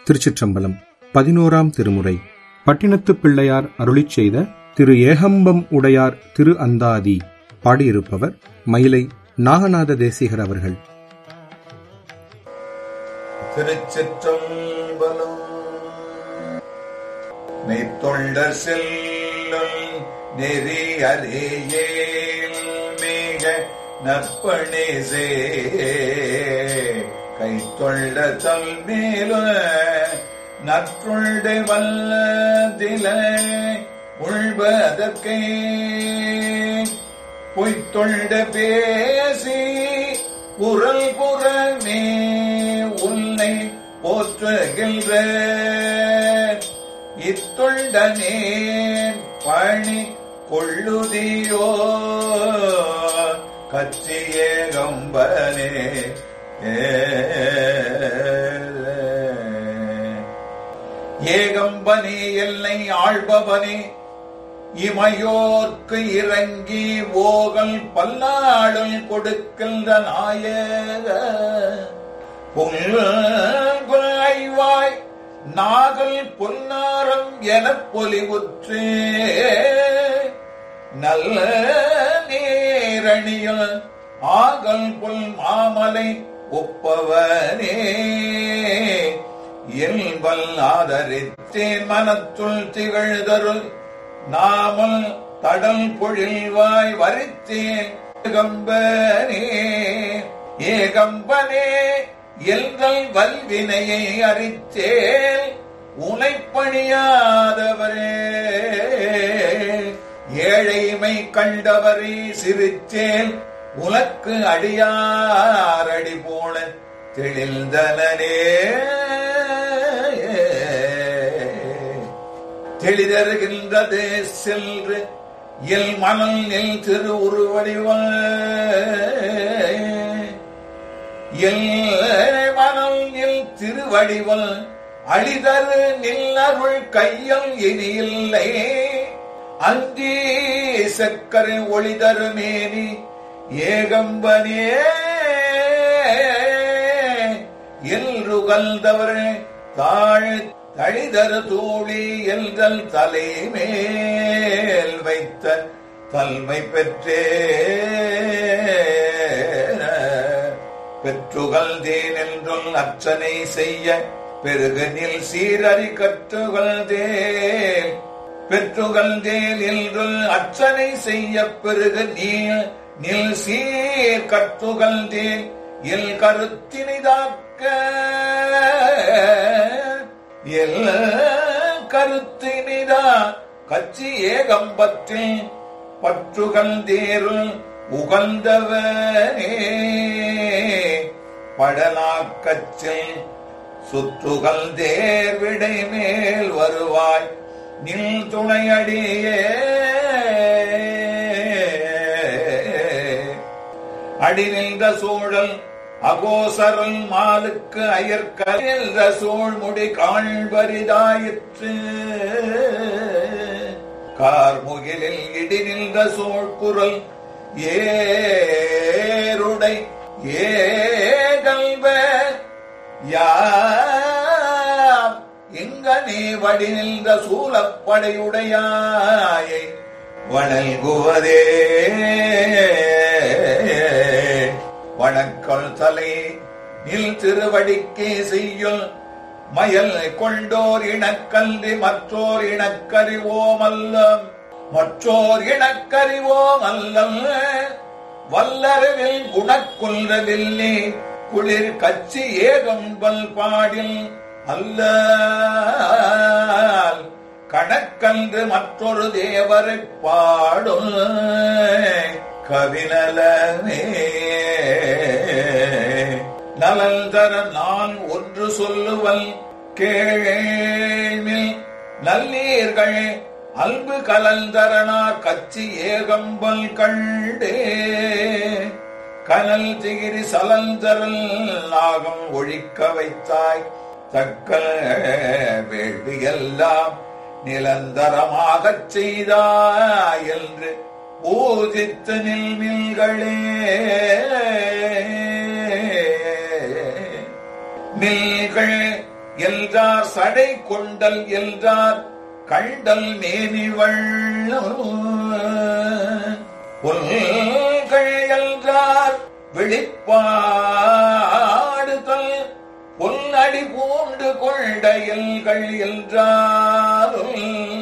திருச்சிற்றம்பலம் பதினோராம் திருமுறை பட்டினத்துப் பிள்ளையார் அருளிச் செய்த திரு ஏகம்பம் உடையார் திரு அந்தாதி பாடியிருப்பவர் மயிலை நாகநாத தேசிகர் அவர்கள் திருச்சிற்றம்பலம் மெய்த்தொண்டர் செல்லும் நெறி அறியேல் மிக நற்பணிசே கைத்தொண்ட தல் மேல நற்றுண்டு வல்லதில உள்வதற்கே பொய்த்தொண்ட பேசி குரல் புறமே உன்னை போற்றுகின்ற இத்தொண்டனே பணி கொள்ளுதியோ கச்சியே கம்பனே ஏகம்பனே எல்லை ஆள்பவனே இமையோர்க்கு இறங்கி ஓகல் பல்லாடல் கொடுக்கின்ற நாயக ஐவாய் நாகல் பொன்னாரம் எனப் பொலிவுற்றே நல்ல நேரணியில் ஆகல் பொல் மாமலை ஒப்பவனே இயல்பல் ஆதரித்தேன் மனத்துள் திகழ்தருள் நாமல் தடல் பொழில்வாய் வரித்தேன் ஏகம்பனே ஏகம்பனே எல்கள் வல்வினையை அறித்தேல் உனைப்பணியாதவரே ஏழைமை கண்டவரே சிரித்தேல் உனக்கு அடியாரடி போன தெளிந்தனே தெளிதருகின்றது சென்று எல் மணல் நெல் திரு உருவடிவ எல் மணல் நெல் திருவடிவல் அழிதரு நில்லருள் கையல் இனி இல்லை அந்தி சக்கரை ஒளிதரு மேனி ஏகம்பனே எல்ருகல்தவர் தாழ் தழிதரு தோழி எல்கள் தலைமேல் வைத்த தல்மை பெற்றே பெற்றுகள் தேன் என்றும் அர்ச்சனை செய்ய பெருகனில் சீரறி கற்றுகள் தேல் பெற்றுகள் தேல் என்றும் அர்ச்சனை செய்ய பெருக நீள் நில் சீர் கற்றுகள் தேல் எல் கருத்தினிதாக்க எல் கருத்தினிதா கச்சி ஏகம்பத்தில் பற்றுகள் தேருள் உகந்தவனே படலாக்கச்சில் சுற்றுகள் தேர் விடை மேல் வருவாய் நில் துணையடியே அடி நின்ற சூழல் அகோசரல் மாலுக்கு அயற்கின்ற சூழ்முடி காண்பரிதாயிற்று கார்முகிலில் இடி நின்ற சூழ்குரல் ஏருடை ஏகல்வ யாம் இங்க நீ வடி நின்ற சூலப்படையுடையாயை வணங்குவதே வணக்கல் தலை நில் திருவடிக்கே செய்யுள் மயல் கொண்டோர் இணக்கல்வி மற்றோர் இணக்கறிவோம் அல்லம் மற்றோர் இணக்கறிவோம் அல்லம் வல்லரவில் குணக்குன்றவில்லே குளிர் கச்சி ஏகம்பல் பாடில் அல்ல கணக்கன்று மற்றொரு தேவரை பாடும் கவினலமே நலல் தர நான் ஒன்று சொல்லுவல் கேள்மில் நல்லீர்கள் அல்பு கலந்தரனா கச்சி ஏகம்பல் கண்டே கனல் திகிரி சலந்தரல் நாகம் ஒழிக்க வைத்தாய் தக்க வேள்வியெல்லாம் நிரந்தரமாகச் செய்தாய் என்று பூஜித்து நில்மில்களே மில்கள் எல்றார் சடை கொண்டல் எல்றார் கண்டல் மேனிவள் புல்கள் எல்றார் வெளிப்பாடுதல் புல்லடி பூண்டு கொண்ட எல்கள் என்றாரும்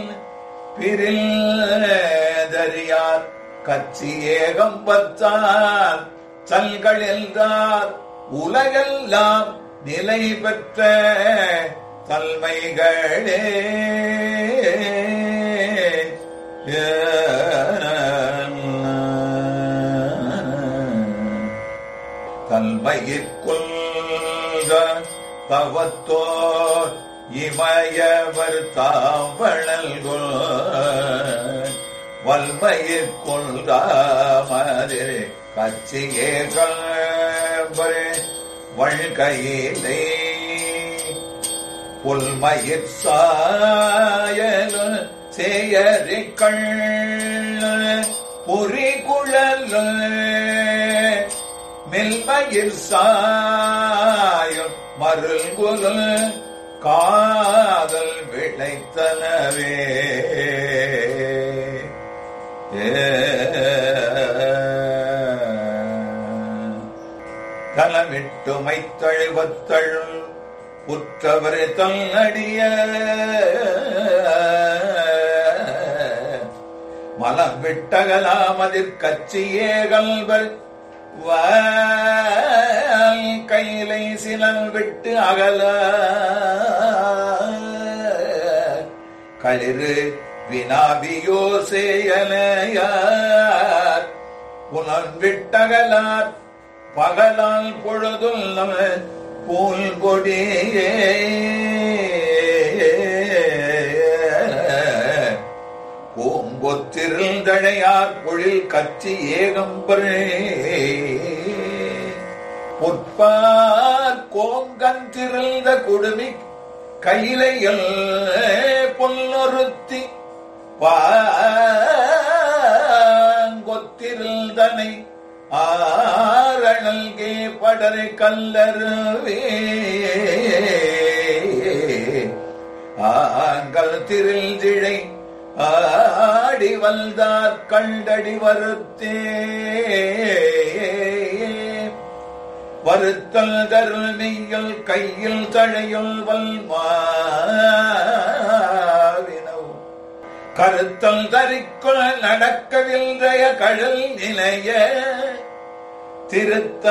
பிரிதறியார் கச்சி ஏகம் பத்தார் சல்கள் என்றார் உலகெல்லாம் நிலை பெற்ற தல்மைகளே தல்மையிற்குள்ள தவத்தோர் இமயவர் தாவணல்கோ வல்மையிற் கொள்ளாமதே கச்சியே கம்பரே வழ்கையிலே புல்மயிற் சாயல் சேயரிக்கள் பொறி குழல் மெல்மயிர் சாயம் மருள்குல காதல் விளைத்தனவே தலமிட்டு மைத்தழுவத்தழ் உற்றவர் தன்னடிய மலம் விட்டகலாமதிற் கச்சியேகல்வர் கையிலை சிலம் விட்டு அகல களிறு வினாவியோ சேயலையார் புலன் விட்டகலார் பகலால் பொழுதும் நம பூல் கொடியே பூங்கொத்திருந்தழையார் பொழில் கச்சி ஏகம்பரே பொற்பார் கோங்கன் திரழ்ந்த குடுமி கையிலையில் பொன்னொருத்தி பாங்கொத்திருந்தனை ஆரணல்கே படரை கல்லருவே ஆங்கள் திரிழ்திழை ஆடி வந்தார் கண்டடி வருத்தே வருத்தல் தருமையில் கையில் தழையுள் வல்மாவினவு கருத்தல் தரிக்குள் நடக்கவில்றைய கழல் நிலைய திருத்த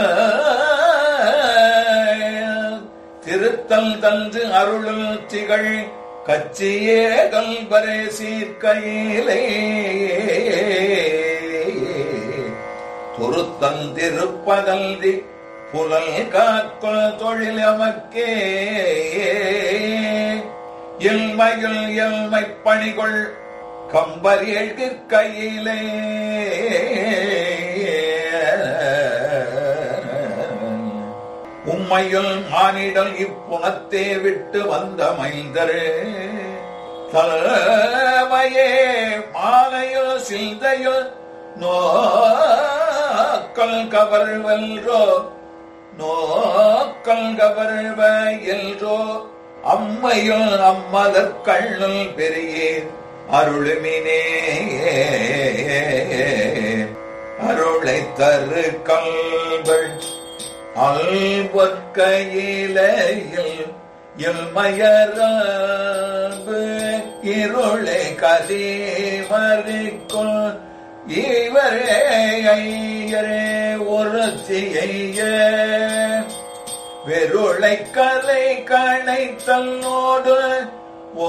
திருத்தல் தந்து அருள் திகழ் கச்சியே கல்பரே சீர்க்கையிலே துருத்தந்திருப்பதல்தி புலல் காக்குள் தொழில் எமக்கே எல்மையில் எல்மை பணிகொள் கம்பர் எழுக்கையிலே உம்மையுள் மானிடல் இப்புணத்தே விட்டு வந்த மைந்தரே தலைமையே மாலையுள் சிந்தையுள் நோக்கல் கவர்வல்ரோ நோக்கல் கவர்வ எல்ரோ அம்மையுள் அம்மதற் கண்ணுள் பெரியேன் அருளுமினே அருளை தரு கல்கள் அல்வற்கையிலையில் இல்மயரம்பு இருளை கதிமறிக்குள் இவரே ஐயரே ஒருத்திய வெருளை கலை கணை தன்னோடு ஓ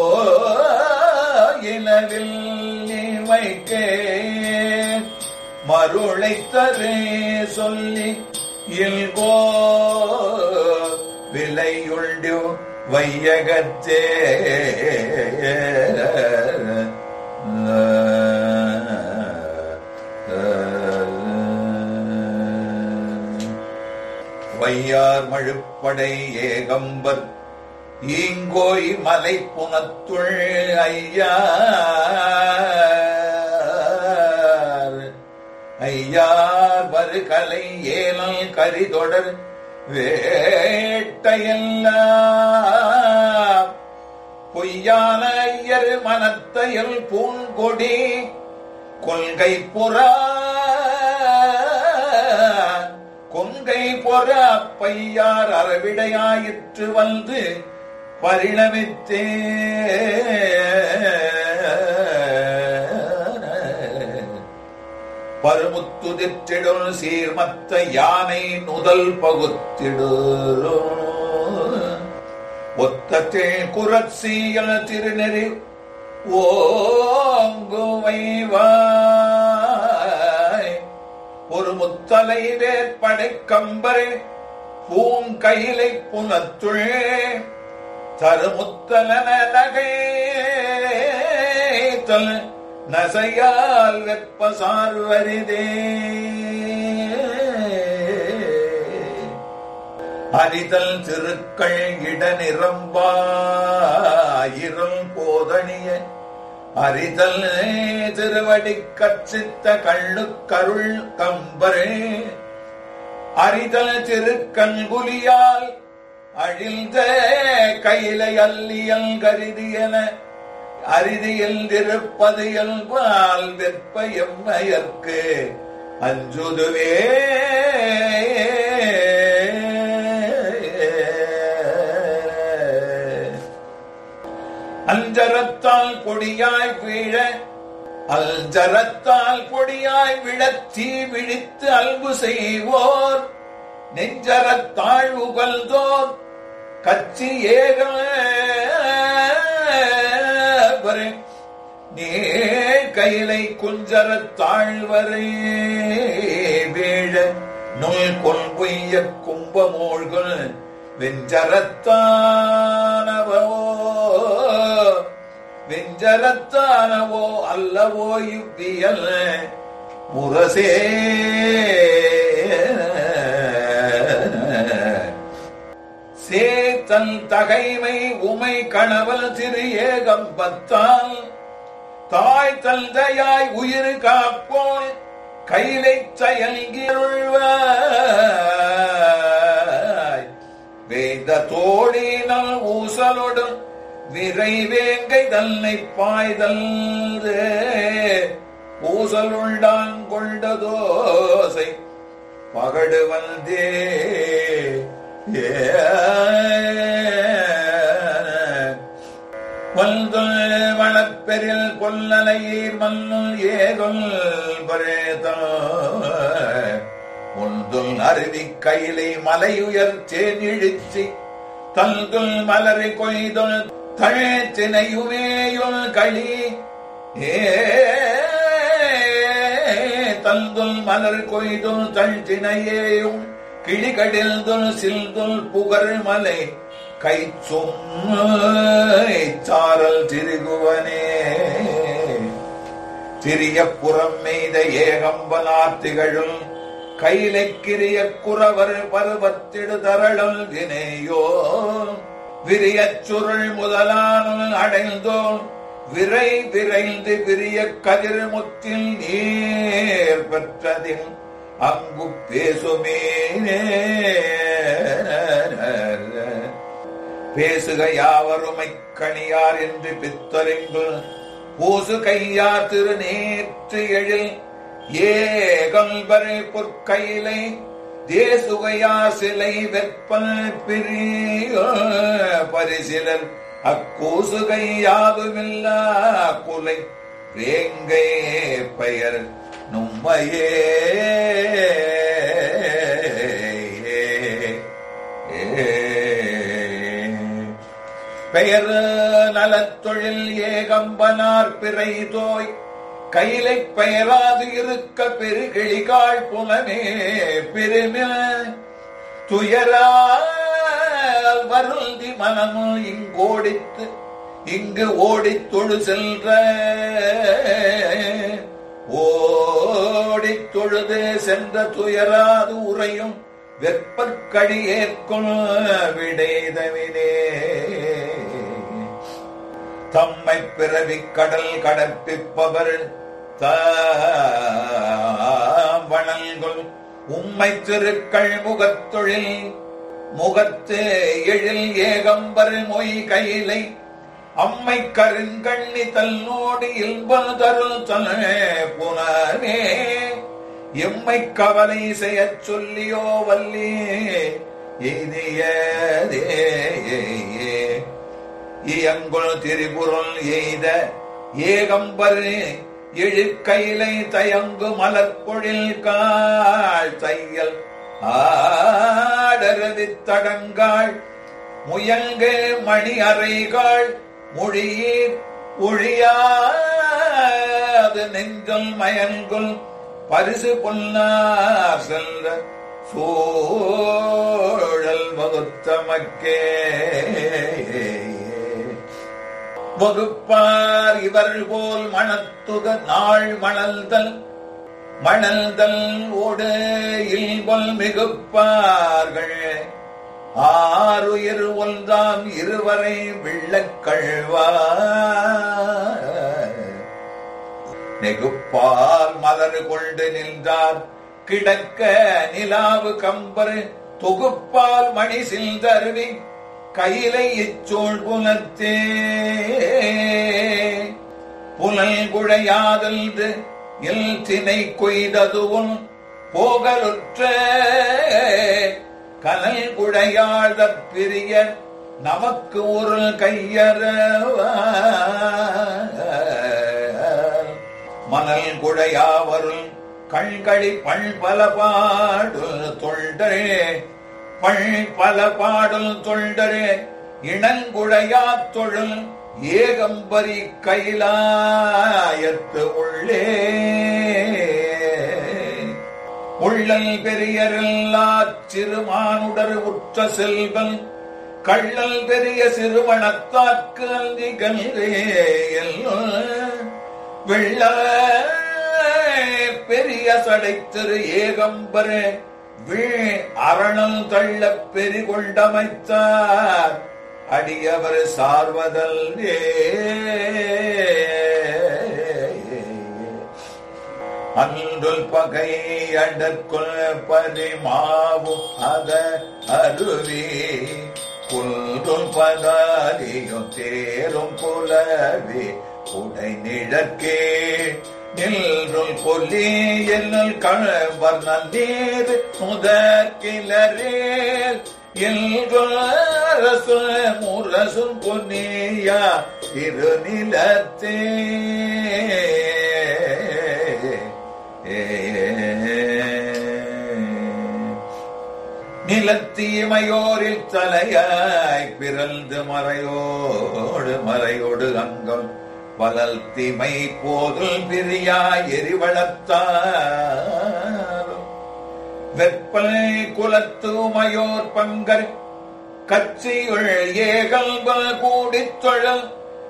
இனவில் இமைக்கே மருளை தரே சொல்லி இல்கோ விலையுள்டு வையகத்தே வையார் மழுப்படை ஏகம்பர் ஈங்கோய் மலை புனத்துள் ஐயார் ஐயார் வருகலை ஏலல் கரிதொடர் வேட்டையெல்லாம் பொய்யான ஐயர் மனத்தையல் பூங்கொடி கொள்கை புறா கொங்கை பொற பையார் அறவிடையாயிற்று வந்து பரிணமித்தே பருமுத்துதிற்றிடும் சீர்மத்த யானை நுதல் பகுத்திடு ஒத்தத்தே குரட்சியல் திருநெறி ஓங்குவைவாய் ஒரு முத்தலை வேற்படை கம்பரை பூங்கையிலை புனத்துள் தருமுத்தலன நகை தல் நசையால் வெப்ப சார்வரிதே அறிதல் திருக்கள் இட நிரம்பாயிரம் போதணிய அறிதல் திருவடி கற்சித்த கள்ளுக்கருள் கம்பரே அறிதல் திருக்கண்குலியால் அழிந்த கைலை அல்லியல் கருதியன அரிதியில் திருப்பது என்பால் வெப்ப எம்மையற்கு அஞ்சுதுவே அஞ்சரத்தால் பொடியாய் வீழ அல்ஜரத்தால் பொடியாய் விழத்தீ விழித்து அல்பு செய்வோர் நெஞ்சரத்தாழ் உகழ்ந்தோர் கச்சி ஏக நீ கையிலை குஞ்சரத் தாழ்வரே வீழ நுள் கொள்பொய்ய கும்பமோள்கள் வெஞ்சரத்தானவோ வெஞ்சரத்தானவோ அல்லவோ இவ்வியல் முரசே சேத்தல் தகைமை உமை கணவல் திரு ஏகம்பத்தால் தாய் தந்தையாய் உயிர் காப்போல் கைலை செயல்கிருள்வாய் வேத தோழினால் ஊசலொடு விரைவேங்கை தன்னை பாய்தல் ஊசலுண்டான் கொண்டதோசை பகடு வந்தே வல்தொல் வளப்பெரில் கொல்லலையீர் மல்லுள் ஏதொல் பரேத முன்துல் அருவி கையிலை மலையுயர் தேனிழிச்சி தல்துல் மலரை கொய்தொல் தழத்தினையுமேயுள் களி ஏ தல்துல் மலர் கொய்துல் தழ்த்தினையேயும் கிளிகடில்துல் சில்துல் புகழ் மலை கை சாரல் திருகுவனே திரிய புறம் மெய்த ஏகம்பனார் திகழும் கைலைக்கிரிய குறவர் பருவத்திடு தரளல் வினையோ விரியச் சுருள் முதலானுள் அடைந்தோம் விரை விரைந்து விரிய கதிர் முத்தில் நீர் பெற்றதில் அங்கு பேசுமே பேசுக யாவருமை கணியார் என்று பித்தறிந்து பூசு கையார் திரு நேற்று எழில் ஏகல்வரை பொற்கையிலை தேசுகையார் சிலை வெப்பல் பிரிய பரிசிலர் அக்கூசுகை யாதுமில்லா குலை வேங்கை பெயர் நும்மையே பெயர் நலத்தொழில் ஏகம்பனார் பிறை தோய் கைலை பெயராது இருக்க பெருகிழிகாள் புலமே பெருமில் துயரால் வருந்தி மனமும் இங்கோடித்து இங்கு ஓடித் தொழு செல்ற ஓடித் தொழுது சென்ற துயராது உறையும் வெப்பற்கடி ஏற்கும் விடைதவினே தம்மை பிறவி கடல் கடப்பிப்பவர் தாவணல்கள் உம்மை திருக்கள் முகத்தொழில் முகத்து எழில் ஏகம்பர் மொய் கையிலை அம்மை கருங்கண்ணி தன்னோடு இல்பல் தருள் தல் புனவே எம்மை கவலை செய்யச் சொல்லியோ வல்லி எய்தியதே இயங்குள் திரிபுருள் எய்த ஏகம்பர் இழுக்கையிலை தயங்கு மலர்பொழில் காள் தையல் ஆடரதி தடங்காள் முயங்கு மணி அறைகாள் மொழியீர் ஒழியாது நெஞ்சல் மயங்குல் பரிசு பொன்னார் செல்ற சூழல் வகுத்தமக்கே வகுப்பார் இவர் போல் மணத்துக நாள் மணல்தல் மணல்தல் ஓடு இல்பொல் மிகுப்பார்கள் ஆறுயிர் ஒன்றாம் இருவரை விள்ளக்கழ்வா நெகுப்பால் மலர் கொண்டு நின்றார் கிடக்க நிலாவு கம்பர் தொகுப்பால் மணி சில்தருவி கையிலை இச்சோள் புலத்தே புனல் குழையாதல்து இல் தினை கொய்ததுவும் போகலுற்ற கனல் குழையாழ்த பிரிய நமக்கு ஒரு கையறவ மணல் குழையாவருள் கண்களி பண் பல பாடுல் தொண்டரே பண் பல பாடுல் தொண்டரே இளங்குழையா தொழில் ஏகம்பரி கைலாயத்து உள்ளே உள்ளல் பெரியரெல்லா சிறுமானுடர் உற்ற செல்வன் கள்ளல் பெரிய சிறுவனத்தாக்கு அந்தி கல்வேயல் வெள்ள பெரிய சடைத்திரு ஏகம்பரே வீழ் அரணல் தள்ள பெரிகொண்டமைத்தார் அடியவர் சார்வதல்லே அன்றுல் பகை அடற்கொள் பரிமாவும் அத அருவி புல்றும் பதாரியும் தேரும் புலவி உடை நிழற்கே நில்றுல் பொல்லி என்னல் கணவர் நன்னீர் முதற்கிளரேல் எல்வரசு முரசும் பொன்னியா திருநிலத்தே நிலத்தீமையோரில் தலையாய் பிறந்து மறையோடு மறையோடு அங்கம் வளல் தீமை போதுல் பிரியாய் எரிவளத்தாரும் வெப்பலை குலத்துமையோர் பங்கர் கட்சியுள் ஏகல்பல் கூடித் தொழல்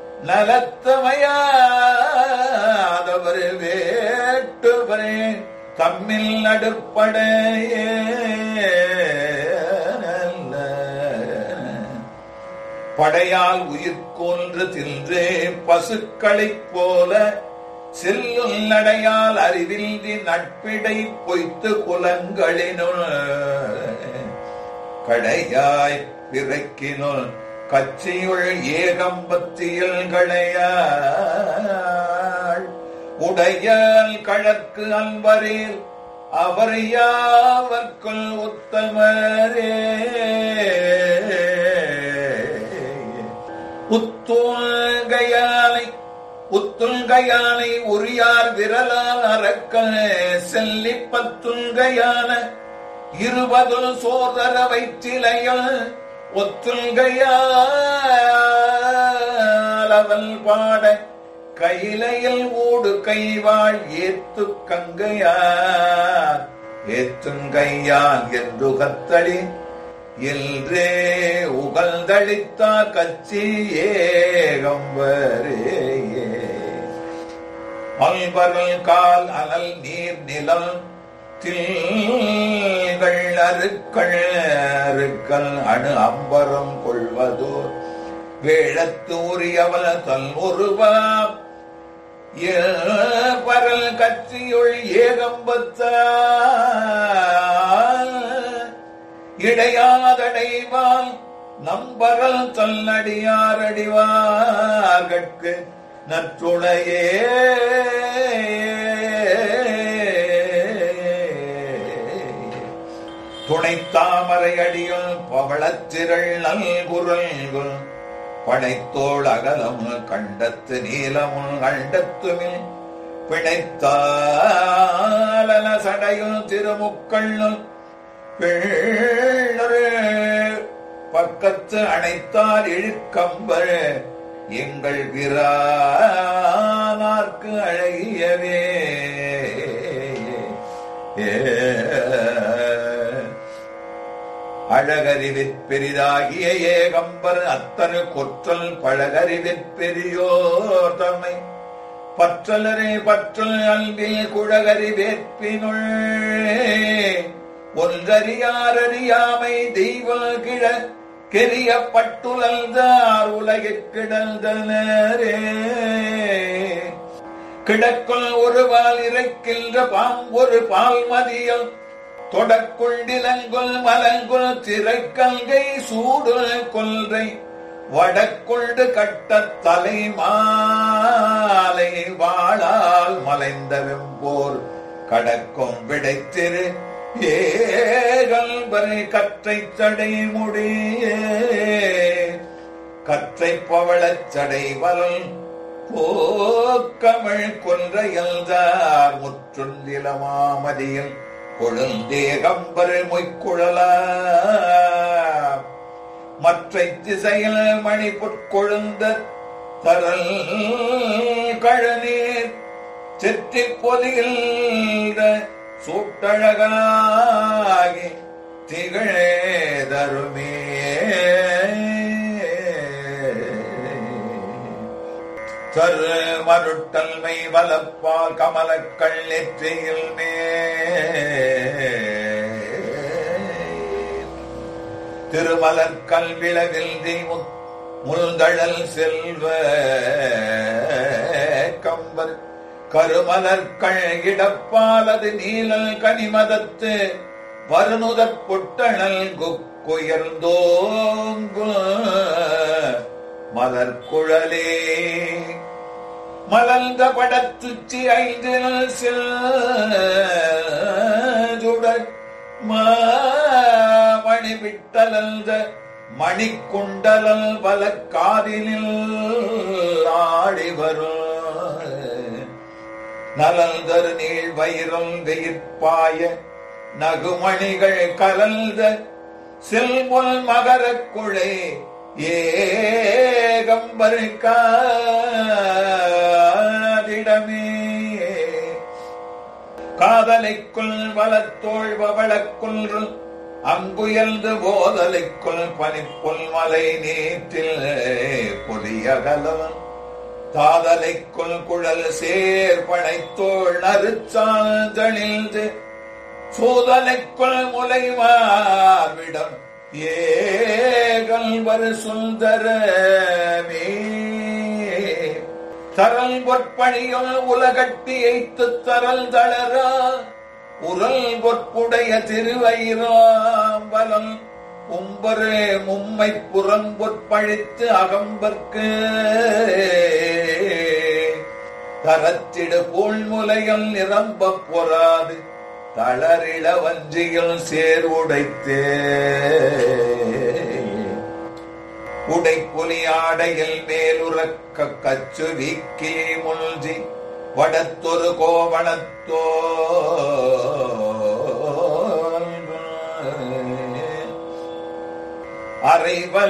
நலத்தமையாதவர் வேட்டுவரே தம்மில் நடுப்படையே படையால் உயிர்கொன்று தின்றே பசுக்களைப் போல செல்லும் நடையால் அறிவின்றி நட்பிடை பொய்த்து குலங்களினுள் கடையாய் பிறக்கினுள் கச்சியுள் ஏகம்பத்தியல் களையாள் உடையால் கழற்கு அன்பரேல் அவர் யாவர்க்குள் உத்தமரே உத்துங்கையானை உத்துங்கையானை உரியார் விரலால் அறக்க செல்லி பத்துங்கையான இருபதுல் சோதர வைத்திலையில் ஒத்துங்கையால் அவள் பாட கையிலையில் ஊடு கைவாள் ஏத்து கங்கையார் ஏத்துங்கையால் என்று கத்தளி இல்ரே உகழ்ந்தளித்தா கச்சி ஏகம்பரே அல்பரல் கால் அனல் நீர் நிலம் தில்கள் அருக்கள் அருக்கள் அணு அம்பரம் கொள்வதோ வேழத்தூரியவள தல் ஒருவாம் பரல் கட்சியுள் ஏகம்பத்தால் இடையாதடைவால் நம்பரல் தல்லடியாரடிவார்கட்கு நற்றுணையே துணைத்தாமரை அடியுள் பவளத்திரள் நல்குரல்குள் படைத்தோள் அகலம் கண்டத்து நீலமுள் கண்டத்துமில் பிணைத்தாலன சடையுள் திருமுக்கள்ளுள் பிள்ளரு பக்கத்து அணைத்தார் இழுக்கம்பர் எங்கள் பிரானார்க்கு அழகியவே ஏ அழகறிவிற் பெரிதாகிய ஏகம்பர் அத்தனு கொற்றல் பழகறிவிற் பெரியோர் தம்மை பற்றலரே பற்றல் அன்பில் குழகறி வேற்பினுள் ஒன்றறியாரறியாமை தெய்வல் கிழ கெரிய பட்டுழல்தார் உலகிற் கிடந்தனரே கிடக்குள் ஒரு பால் இறைக்கின்ற பாம்பொரு பால் மதியம் தொடக்குள்டிலங்குல் மலங்குல் திரைக்கல்கை சூடுல் கொல்றை வடக்குள்டு கட்டத் தலை மாலை வாழால் மலைந்த வெம்போர் கடக்கும் விடைத்திரு ஏகல்பரை கற்றை சடை முடியே கற்றை பவளச் சடை வலல் போக்கமிழ் கொன்றையல்தார் முற்றுந்திலமாமதியில் கொழுந்தேகம்பர் மொய்க்குழல மற்றை திசையில் மணி பொற்கொழுந்த தரல் கழநீர் செற்றி பொதியில் சூட்டழகாகி திகழேதருமே தரு மருட்டல்மை வலப்பால் கமலக்கள் நெற்றியில் மே திருமலர் கல்விளவில் தீமு முல்தழல் செல்வ கம்பர் கருமலர்கள் இடப்பாலது நீலல் கனிமதத்து வருணுதற் புட்டணல் குயர்ந்தோங்கு மலர் குழலே மலர்ந்த படத்துச்சி ஐந்தில் செல்லுடர் மணி விட்டலந்த மணிக்குண்டலல் பல காதினில் ஆடி வரும் நலந்தரு நீள் வயிறும் வெயிற்பாய நகுமணிகள் கலந்த செல்முல் மகரக் குழை ஏகம்பருக்காதிடமே காதலைக்குள் வலத்தோள் பவளக்குன்று அங்குயர்ந்து போதலைக்குள் பனிப்புல் மலை நீற்றில் பொதியகலம் தாதலைக்குள் குழல் சேர்பனைத்தோள் நறுச்சாந்தழிந்து சூதலைக்குள் முலைமார்விடம் ஏகல் வரு சுந்தரமே தரல் பொற்பணியும் உலகட்டி எய்த்து தரல் தளரா உரல் பொற்புடைய திருவயிராம்பலம் உம்பரு மும்மை புறம் பொற்பழித்து அகம்பற்கு தரத்திடு பூழ்முலையில் நிரம்பப் பொறாது தளரிள வஞ்சியில் சேர் உடைத்தே உடைப்புலி ஆடையில் மேலுறக்க கச்சு வீக்கி முல்ஜி வடத்தொரு கோவணத்தோ அறைவல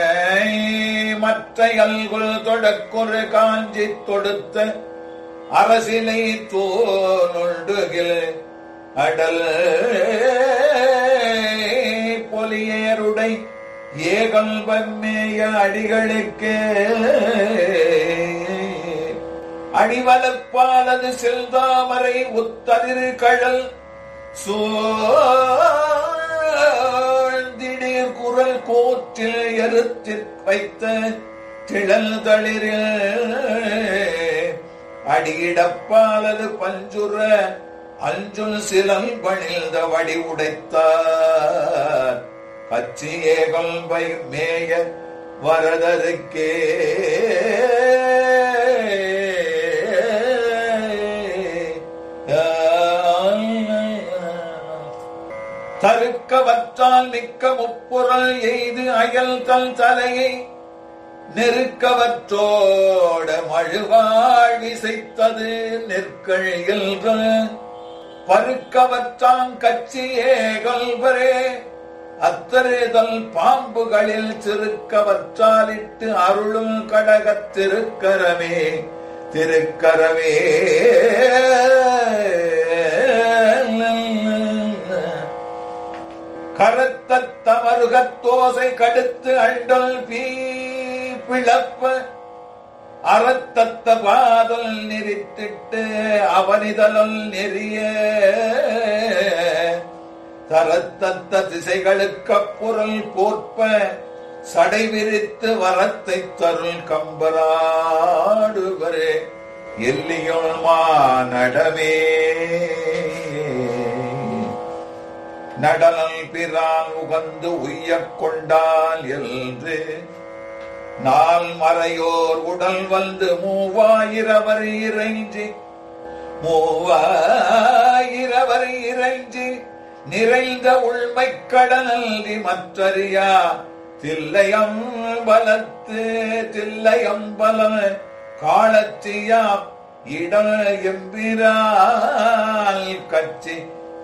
மற்ற அல்குல் தொடக்குறு காஞ்சி தொடுத்த அரசினை தோனுண்டுகில் அடல் பொலியேருடை ஏகல்பம்மேய அடிகளுக்கு அடிவலப்பாலது செல்தாமரை உத்ததிரு கழல் சோழ்ந்திடீர் குரல் கோற்றில் எருத்திற் வைத்த திழல் தளிரில் அடியிடப்பாலது பஞ்சுர அஞ்சுல் சிலம் பணிந்த வடி உடைத்தார் கச்சி ஏகல்பை மேய வரதருக்கே தருக்கவற்றால் மிக்க முப்புறல் எய்து அயல் தல் தலையை நெருக்கவற்றோட மழுவாழ் இசைத்தது நெற்கழியல் பருக்கவற்றான் கட்சியே கல்வரே அத்தரேதல் பாம்புகளில் திருக்கவற்றாலிட்டு அருளும் கடகத் திருக்கரமே திருக்கரமே கரத்த தமருகத்தோசை கடுத்து அண்டல் பீ பிளப்ப அறத்தத்த பாதல் நெறித்திட்டு அவனிதழல் நெறிய தரத்தத்த திசைகளுக்கு புறல் போற்ப சடை விரித்து வரத்தை தருள் கம்பராடுவரே எல்லியுள் மாநடமே நடனல் பிரான் உகந்து உய்யக் கொண்டால் என்று நாள் மறையோர் உடல் வந்து மூவாயிரவர் இறைஞ்சி மூவாயிரவர் இறைஞ்சி நிறைந்த உள்மை கடனல்வி மற்றறியா தில்லையம் பலத்து தில்லையம் பலம் காலத்தியாம் இடல் எம்பிரால் கட்சி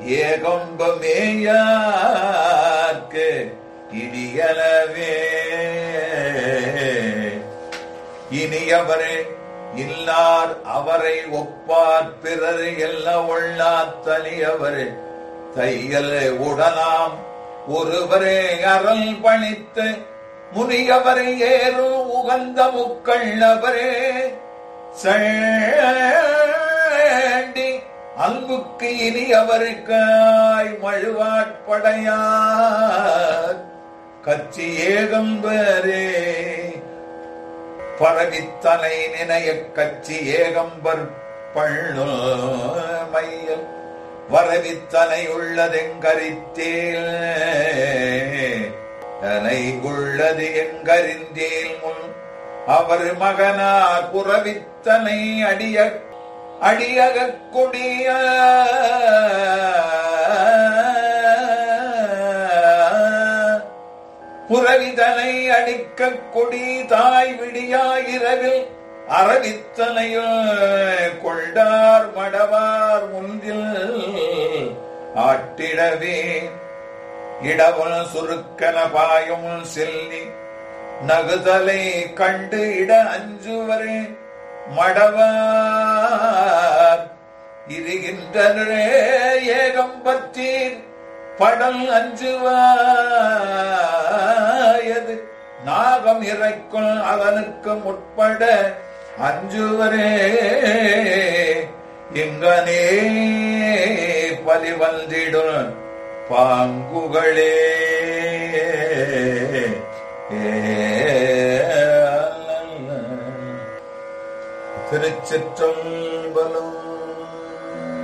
ஏகம்பமேயாக்கு இடியலவே இனியவரே இல்லார் அவரை ஒப்பார் பிறர் எல்ல ஒள்ளாத் தனியவரே தையல் உடலாம் ஒருவரே அறல் பணித்து முனியவரை ஏறும் உகந்த முக்கள்ளவரே சேண்டி அன்புக்கு இனி அவருக்காய் மழுவாட்படையார் கச்சி ஏகம்பரே பரவித்தனை நினைய கச்சி ஏகம்பர் பள்ளு மையல் வரவித்தனை உள்ளதெங்கரித்தேல் தனை உள்ளது எங்கரிந்தேல் முன் அவர் மகனார் புறவித்தனை அடிய அடியக கொடிய புறவிதனை அடிக்க கொடி தாய் விடியாயிரவில் அறவித்தனையும் கொண்டார் மடவார் முன்றில் ஆட்டிடவே இடவன் சுருக்கன பாயும் செல்லி நகுதலை கண்டு இட அஞ்சுவரே மடவார் இருகின்றனரே ஏகம் பற்றீர் படல் அஞ்சுவாயது நாகம் இறைக்குள் அவனுக்கு முற்பட அஞ்சுவரே இங்கனே பலி வந்திடும் பாங்குகளே திருச்சிற்றம்பலம்